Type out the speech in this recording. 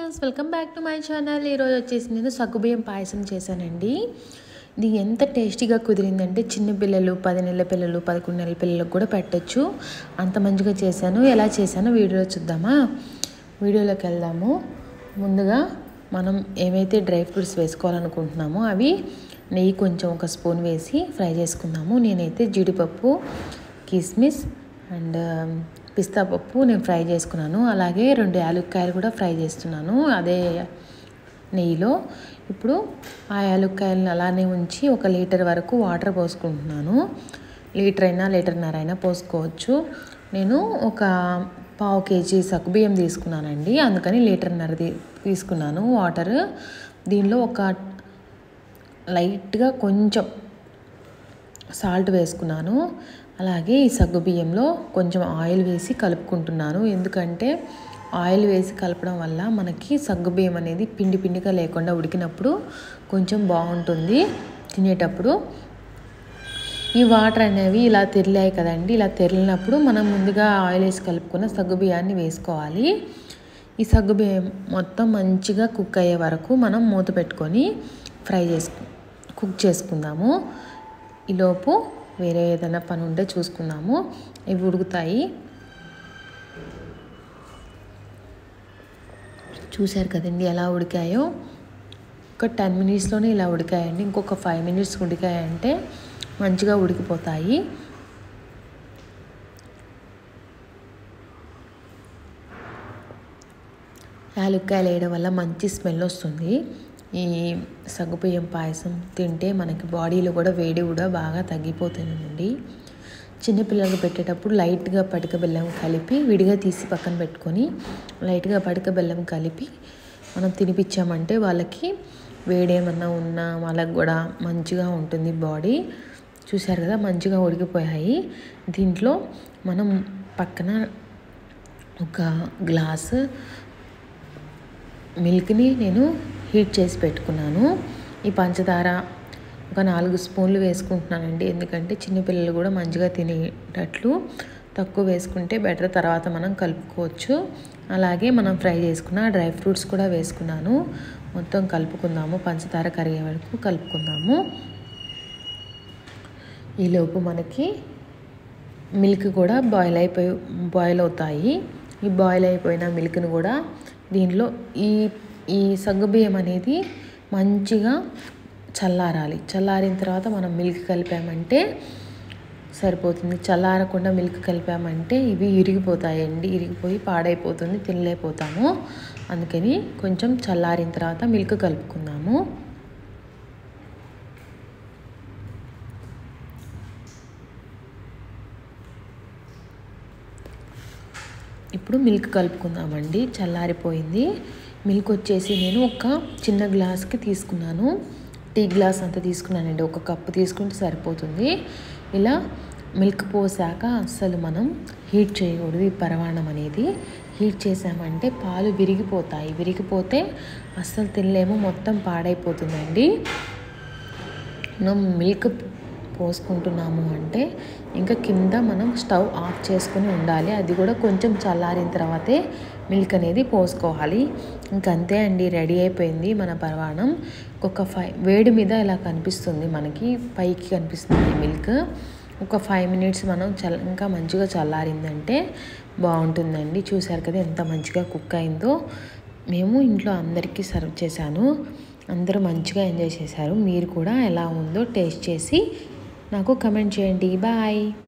viewers welcome back to my channel ఈరోజు వచ్చేసి నేను సగ్గుబియ్యం పాయసం చేశానండి ఇది ఎంత టేస్టీగా కుదిరిందంటే చిన్న పిల్లలు పది నెలల పిల్లలు పదకొండు నెలల పిల్లలకు కూడా పెట్టచ్చు అంత మంచిగా చేశాను ఎలా చేశానో వీడియోలో చూద్దామా వీడియోలోకి వెళ్దాము ముందుగా మనం ఏమైతే డ్రై ఫ్రూట్స్ వేసుకోవాలనుకుంటున్నామో అవి నెయ్యి కొంచెం ఒక స్పూన్ వేసి ఫ్రై చేసుకుందాము నేనైతే జీడిపప్పు కిస్మిస్ అండ్ పిస్తా పప్పు నేను ఫ్రై చేసుకున్నాను అలాగే రెండు యాలక్కాయలు కూడా ఫ్రై చేస్తున్నాను అదే నెయ్యిలో ఇప్పుడు ఆ యాలక్కాయలను అలానే ఉంచి ఒక లీటర్ వరకు వాటర్ పోసుకుంటున్నాను లీటర్ అయినా లీటర్న్నర అయినా పోసుకోవచ్చు నేను ఒక పావు కేజీ సగ్గుబియ్యం తీసుకున్నానండి అందుకని లీటర్న్నర తీసుకున్నాను వాటర్ దీనిలో ఒక లైట్గా కొంచెం సాల్ట్ వేసుకున్నాను అలాగే ఈ సగ్గు బియ్యంలో కొంచెం ఆయిల్ వేసి కలుపుకుంటున్నాను ఎందుకంటే ఆయిల్ వేసి కలపడం వల్ల మనకి సగ్గు బియ్యం అనేది పిండి పిండిగా లేకుండా ఉడికినప్పుడు కొంచెం బాగుంటుంది తినేటప్పుడు ఈ వాటర్ అనేవి ఇలా తెరిలాయి కదండి ఇలా తెరిలినప్పుడు మనం ముందుగా ఆయిల్ వేసి కలుపుకున్న సగ్గు బియ్యాన్ని వేసుకోవాలి ఈ సగ్గు బియ్యం మొత్తం మంచిగా కుక్ అయ్యే వరకు మనం మూత పెట్టుకొని ఫ్రై చేసుకు కుక్ చేసుకుందాము ఈలోపు వేరే ఏదైనా పని ఉంటే చూసుకుందాము ఇవి ఉడుకుతాయి చూశారు కదండి ఎలా ఉడికాయో ఒక టెన్ మినిట్స్లోనే ఇలా ఉడికాయండి ఇంకొక ఫైవ్ మినిట్స్ ఉడికాయంటే మంచిగా ఉడికిపోతాయి యాలక్కాయలు వేయడం వల్ల మంచి స్మెల్ వస్తుంది ఈ సగ్గుబియ్యం పాయసం తింటే మనకి బాడీలో కూడా వేడి కూడా బాగా తగ్గిపోతుందండి చిన్నపిల్లలకు పెట్టేటప్పుడు లైట్గా పటిక బెల్లం కలిపి విడిగా తీసి పక్కన పెట్టుకొని లైట్గా పటిక బెల్లం కలిపి మనం తినిపించామంటే వాళ్ళకి వేడేమన్నా ఉన్నా వాళ్ళకి కూడా మంచిగా ఉంటుంది బాడీ చూశారు కదా మంచిగా ఉడికిపోయాయి దీంట్లో మనం పక్కన ఒక గ్లాసు మిల్క్ని నేను హీట్ చేసి పెట్టుకున్నాను ఈ పంచదార ఒక నాలుగు స్పూన్లు వేసుకుంటున్నానండి ఎందుకంటే చిన్నపిల్లలు కూడా మంచిగా తినేటట్లు తక్కువ వేసుకుంటే బెటర్ తర్వాత మనం కలుపుకోవచ్చు అలాగే మనం ఫ్రై చేసుకున్న డ్రై ఫ్రూట్స్ కూడా వేసుకున్నాను మొత్తం కలుపుకుందాము పంచదార కరిగే వరకు కలుపుకుందాము ఈలోపు మనకి మిల్క్ కూడా బాయిల్ అయిపోయి బాయిల్ అవుతాయి ఈ బాయిల్ అయిపోయిన మిల్క్ని కూడా దీనిలో ఈ ఈ సగ్గుబియ్యం అనేది మంచిగా చల్లారాలి చల్లారిన తర్వాత మనం మిల్క్ కలిపామంటే సరిపోతుంది చల్లారకుండా మిల్క్ కలిపామంటే ఇవి ఇరిగిపోతాయండి ఇరిగిపోయి పాడైపోతుంది తినలేకపోతాము అందుకని కొంచెం చల్లారిన తర్వాత మిల్క్ కలుపుకుందాము ఇప్పుడు మిల్క్ కలుపుకుందామండి చల్లారిపోయింది మిల్క్ వచ్చేసి నేను ఒక చిన్న గ్లాస్కి తీసుకున్నాను టీ గ్లాస్ అంతా తీసుకున్నానండి ఒక కప్పు తీసుకుంటే సరిపోతుంది ఇలా మిల్క్ పోసాక అస్సలు మనం హీట్ చేయకూడదు ఈ పరవాణం అనేది హీట్ చేసామంటే పాలు విరిగిపోతాయి విరిగిపోతే అస్సలు తినలేము మొత్తం పాడైపోతుందండి మనం మిల్క్ పోసుకుంటున్నాము అంటే ఇంకా కింద మనం స్టవ్ ఆఫ్ చేసుకుని ఉండాలి అది కూడా కొంచెం చల్లారిన తర్వాతే మిల్క్ అనేది పోసుకోవాలి ఇంకంతే అండి రెడీ అయిపోయింది మన పరవాణం ఒక ఫైవ్ వేడి మీద ఇలా కనిపిస్తుంది మనకి పైకి కనిపిస్తుంది మిల్క్ ఒక ఫైవ్ మినిట్స్ మనం చల్ ఇంకా మంచిగా చల్లారిందంటే బాగుంటుందండి చూసారు కదా ఎంత మంచిగా కుక్ అయిందో మేము ఇంట్లో అందరికీ సర్వ్ చేశాను అందరూ మంచిగా ఎంజాయ్ చేశారు మీరు కూడా ఎలా ఉందో టేస్ట్ చేసి నాకు కమెంట్ చేయండి బాయ్